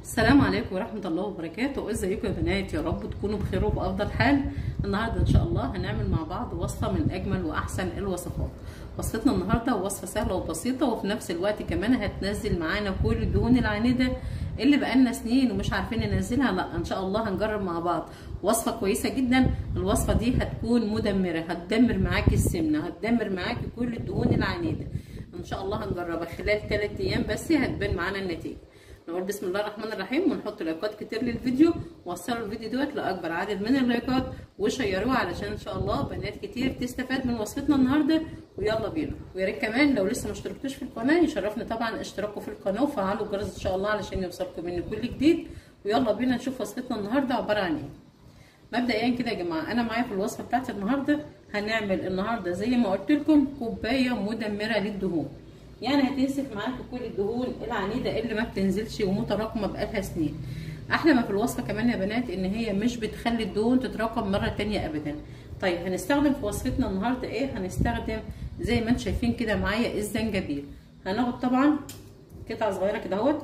السلام عليكم ورحمة الله وبركاته ازيكم يا بنات يا رب تكونوا بخير وبأفضل حال النهاردة ان شاء الله هنعمل مع بعض وصفة من اجمل واحسن الوصفات وصفتنا النهاردة وصفة سهلة وبسيطة وفي نفس الوقت كمان هتنزل معانا كل الدهون العنيدة اللي بقالنا سنين ومش عارفين ننزلها لا ان شاء الله هنجرب مع بعض وصفة كويسة جدا الوصفة دي هتكون مدمرة هتدمر معاكي السمنة هتدمر معاكي كل الدهون العنيدة ان شاء الله هنجربها خلال 3 ايام بس هتبان معانا النتيجة نقول بسم الله الرحمن الرحيم ونحط لايكات كتير للفيديو وصلوا الفيديو دوت لاكبر عدد من اللايكات وشيروه علشان ان شاء الله بنات كتير تستفاد من وصفتنا النهارده ويلا بينا ويا ريت كمان لو لسه ما اشتركتوش في القناه يشرفنا طبعا اشتراكوا في القناه وفعلوا الجرس ان شاء الله علشان يوصلكم مني كل جديد ويلا بينا نشوف وصفتنا النهارده عباره عن ايه مبدئيا كده يا جماعه انا معايا في الوصفه بتاعت النهارده هنعمل النهارده زي ما قلت لكم كوبايه مدمره للدهون يعني هتنسف معاكي كل الدهون العنيده اللي ما بتنزلش ومتراكمه بقالها سنين احلى ما في الوصفه كمان يا بنات ان هي مش بتخلي الدهون تتراكم مره تانية ابدا طيب هنستخدم في وصفتنا النهارده ايه هنستخدم زي ما انتم شايفين كده معايا الزنجبيل هناخد طبعا قطعه صغيره كده اهوت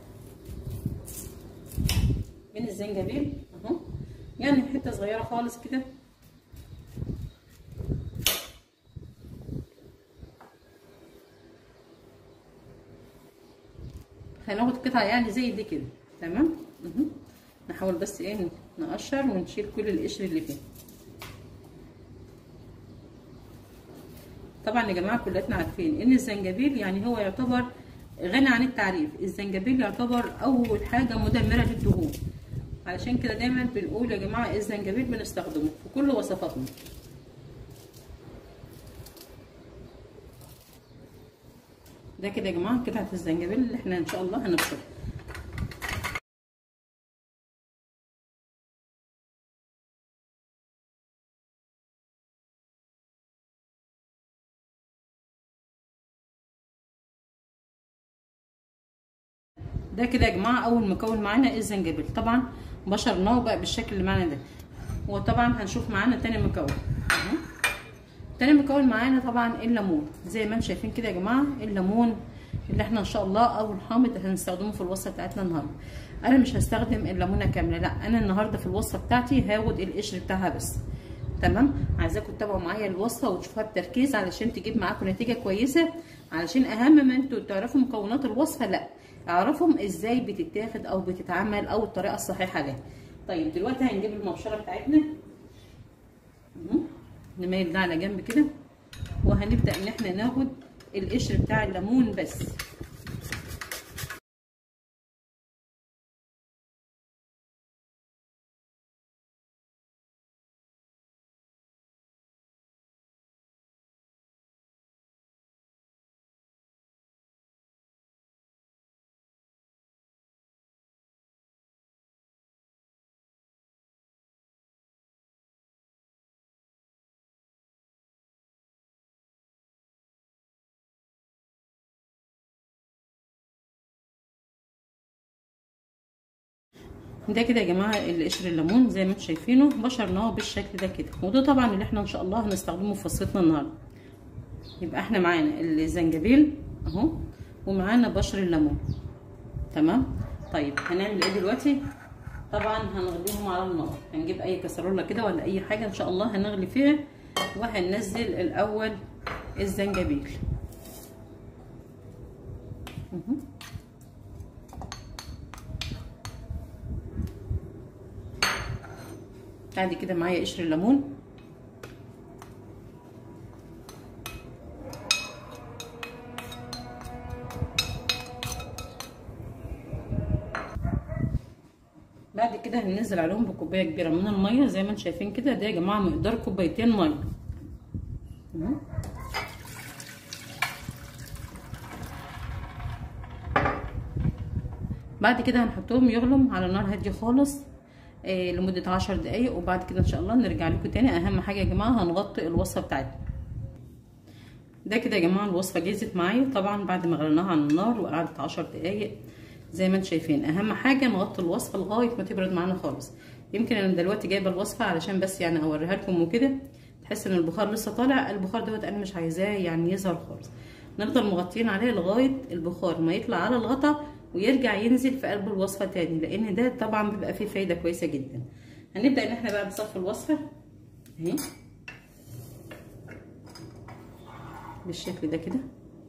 من الزنجبيل اهو يعني حته صغيره خالص كده هناخد قطعه يعني زي دي كده تمام اهو نحاول بس ايه نقشر ونشيل كل القشر اللي فيه طبعا يا جماعه كلنا عارفين ان الزنجبيل يعني هو يعتبر غني عن التعريف الزنجبيل يعتبر اول حاجه مدمره للدهون علشان كده دايما بنقول يا جماعه الزنجبيل بنستخدمه في كل وصفاتنا ده كده يا جماعه قطعه الزنجبيل اللي احنا ان شاء الله هنبشرها ده كده يا جماعه اول مكون معانا الزنجبيل طبعا بشرناه بقى بالشكل اللي معانا ده وطبعا هنشوف معانا تاني مكون اهو تاني مكون معانا طبعا الليمون زي ما انتم شايفين كده يا جماعه الليمون اللي احنا ان شاء الله اول حامض هنستخدمه في الوصفه بتاعتنا النهارده انا مش هستخدم الليمونه كامله لا انا النهارده في الوصفه بتاعتي هاخد القشر بتاعها بس تمام عايزاكم تتابعوا معايا الوصفه وتشوفوها بتركيز علشان تجيب معاكم نتيجه كويسه علشان اهم ما انتوا تعرفوا مكونات الوصفه لا اعرفهم ازاي بتتاخد او بتتعمل او الطريقه الصحيحه لها طيب دلوقتي هنجيب المبشره بتاعتنا نميل ده على جنب كده وهنبدا ان احنا ناخد القشر بتاع الليمون بس ده كده يا جماعه القشر الليمون زي ما انتم شايفينه بشرناه بالشكل ده كده وده طبعا اللي احنا ان شاء الله هنستخدمه في وصفتنا النهارده يبقى احنا معانا الزنجبيل اهو ومعانا بشر الليمون تمام طيب هنعمل ايه دلوقتي طبعا هنغليهم على النار هنجيب اي كسرونه كده ولا اي حاجه ان شاء الله هنغلي فيها وهننزل الاول الزنجبيل اهو بعد كده معايا قشر الليمون بعد كده هننزل عليهم بكوبايه كبيره من الميه زي ما انتم شايفين كده ده يا جماعه مقدار كوبايتين ميه بعد كده هنحطهم يغلوا على نار هاديه خالص آه لمده عشر دقايق وبعد كده ان شاء الله نرجع لكم تاني اهم حاجه يا جماعه هنغطي الوصفه بتاعتنا ده كده يا جماعه الوصفه جهزت معايا طبعا بعد ما غليناها على النار وقعدت عشر دقايق زي ما انتم شايفين اهم حاجه نغطي الوصفه لغايه ما تبرد معانا خالص يمكن انا دلوقتي جايبه الوصفه علشان بس يعني اوريها لكم وكده تحس ان البخار لسه طالع البخار دوت انا مش عايزاه يعني يظهر خالص نفضل مغطيين عليه لغايه البخار ما يطلع على الغطا ويرجع ينزل في قلب الوصفه تاني لان ده طبعا بيبقى فيه فايده كويسه جدا هنبدا ان احنا بقى نصفي الوصفه اهي بالشكل ده كده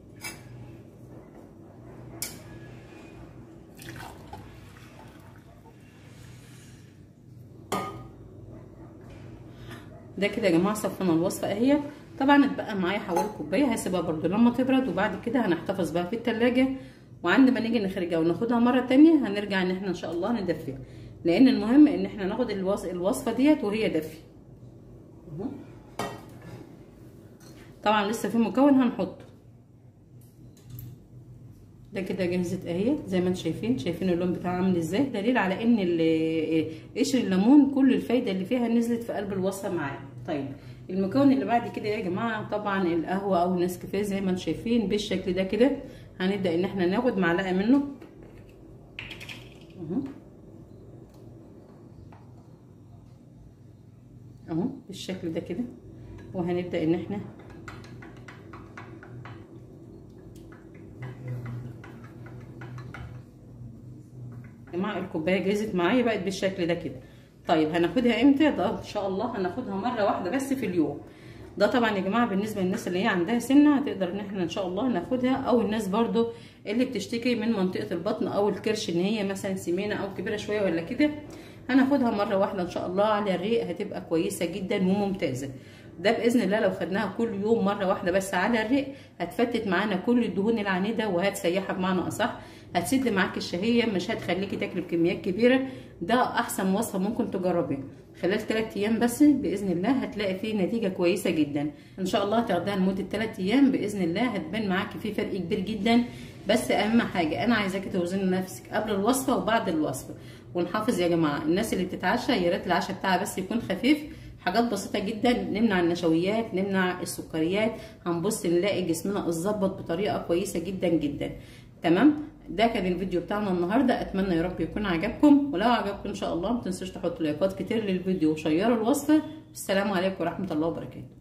ده كده يا جماعه صفينا الوصفه اهي طبعا اتبقى معايا حوالي كوبايه هسيبها برده لما تبرد وبعد كده هنحتفظ بها في التلاجة وعند ما نيجي نخرجها وناخدها مره تانية هنرجع ان احنا ان شاء الله ندفيها لان المهم ان احنا ناخد الوصفه ديت وهي دافيه طبعا لسه في مكون هنحطه ده كده جهزت اهي زي ما انتم شايفين شايفين اللون بتاعها عامل ازاي دليل على ان قشر الليمون كل الفايده اللي فيها نزلت في قلب الوصفه معايا طيب المكون اللي بعد كده يا جماعه طبعا القهوه او النسكافيه زي ما انتم شايفين بالشكل ده كده هنبدا ان احنا ناخد معلقه منه اهو اهو بالشكل ده كده وهنبدا ان احنا يا جماعه الكوبايه جهزت معايا بقت بالشكل ده كده طيب هناخدها امتى ده ان شاء الله هناخدها مره واحده بس في اليوم ده طبعا يا جماعه بالنسبه للناس اللي هي عندها سنه هتقدر ان احنا ان شاء الله ناخدها او الناس برضو اللي بتشتكي من منطقه البطن او الكرش ان هي مثلا سمينه او كبيره شويه ولا كده هناخدها مره واحده ان شاء الله على الريق هتبقى كويسه جدا وممتازه ده باذن الله لو خدناها كل يوم مره واحده بس على الريق هتفتت معانا كل الدهون العنيده وهتسيحها بمعنى اصح هتسد معاك الشهيه مش هتخليكي تاكلي بكميات كبيره ده احسن وصفه ممكن تجربيها خلال 3 ايام بس باذن الله هتلاقي فيه نتيجه كويسه جدا ان شاء الله هتاخديها لمده 3 ايام باذن الله هتبان معاكي في فرق كبير جدا بس اهم حاجه انا عايزاكي توزني نفسك قبل الوصفه وبعد الوصفه ونحافظ يا جماعه الناس اللي بتتعشى يا ريت العشاء بتاعها بس يكون خفيف حاجات بسيطه جدا نمنع النشويات نمنع السكريات هنبص نلاقي جسمنا اتظبط بطريقه كويسه جدا جدا تمام ده كان الفيديو بتاعنا النهارده اتمنى يا رب يكون عجبكم ولو عجبكم ان شاء الله ما تنسوش تحطوا لايكات كتير للفيديو وشيروا الوصفه السلام عليكم ورحمه الله وبركاته